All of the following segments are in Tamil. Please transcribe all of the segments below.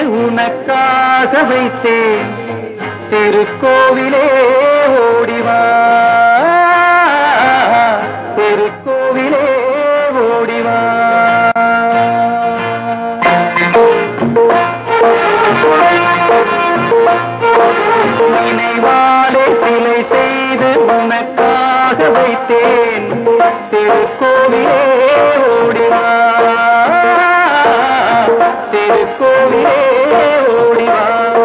உனக்காக வைத்தேன் திருக்கோவிலே ஓடிவா திருக்கோவிலே ஓடிவா நினைவாலே சிலை செய்து உனக்காக வைத்தேன் திருக்கோவிலே ஓடிவா திருக்கோவிலே ஓடிவா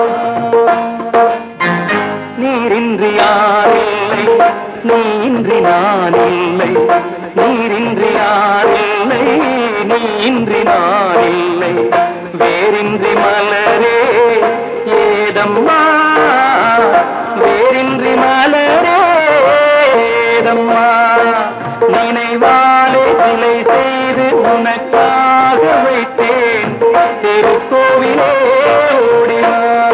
நீரின்றி யாரில்லை நீன்றி நான் இல்லை நீரின்றி யாரில்லை நீன்றி நான் இல்லை வேரின்றி மலரே ஏதம்மா வேரின்றி மலரே ஏதம்மா நினைவாலே சிலை செய்து உனக்காக வைத்தேன் திருக்கோவிலே ஓடிவா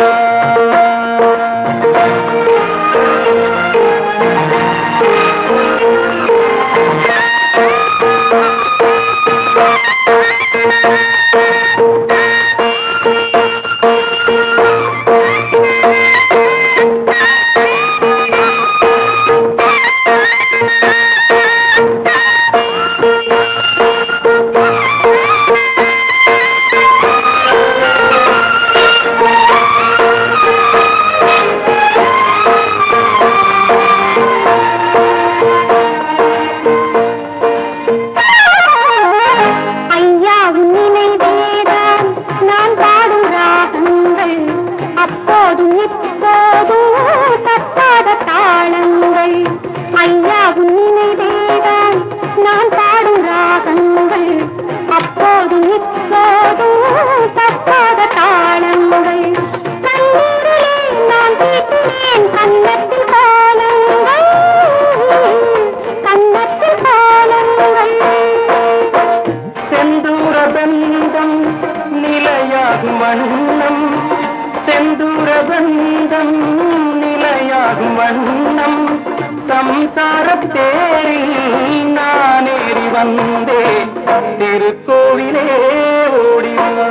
ஐயா நினைவேதான் நான் பாடும் ராகங்கள் அப்போதும் இப்போதும் தப்பாத தாளங்கள் ஐயா நினைவேதான் நான் பாடும் ராகங்கள் அப்போதும் இப்போதும் தப்பாத தாளங்கள் கண்ணீரிலே நான் தீட்டினேன் கன்னத்தில் காலங்கள் கன்னத்தில் காலங்கள் செந்தூர பந்தம் நிலையாகும் வண்ணம் செந்தூர பந்தம் நிலையாகும் வண்ணம் சம்சார தேரில் நான் ஏறி வந்தேன் திருக்கோவிலே ஓடிவா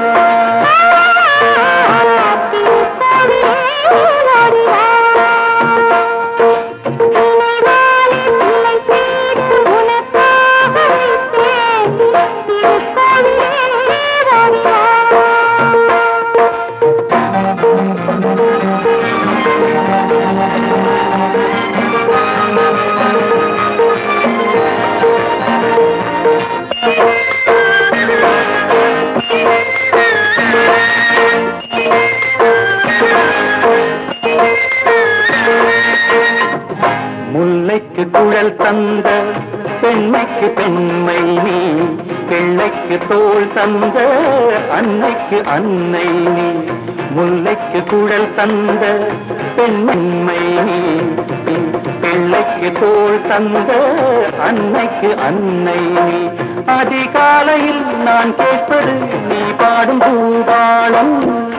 முல்லைக்கு குழல் தந்த பெண்மைக்கு பெண்மை நீ பிள்ளைக்கு தோள் தந்த அன்னைக்கு அன்னை நீ முல்லைக்கு குழல் தந்த பெண்மை நீ பிள்ளைக்கு தோள் தந்த அன்னைக்கு அன்னை நீ அதிகாலையில் நான் கேட்பது நீ பாடும் பூபாளம்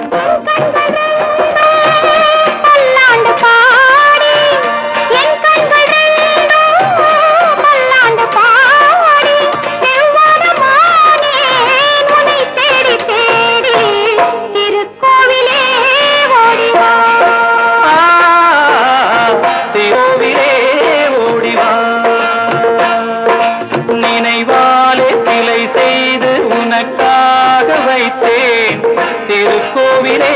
பல்லாண்டு பாடி என் கண்கள் ரெண்டும் பல்லாண்டு பாடி செவ்வானமானே உன்னை தேடி தேடி திருக்கோவிலே ஓடிவா திருவிலே ஓடிவா நினைவாலே சிலை செய்து உனக்காக வைத்தேன் திருக்கோவிலே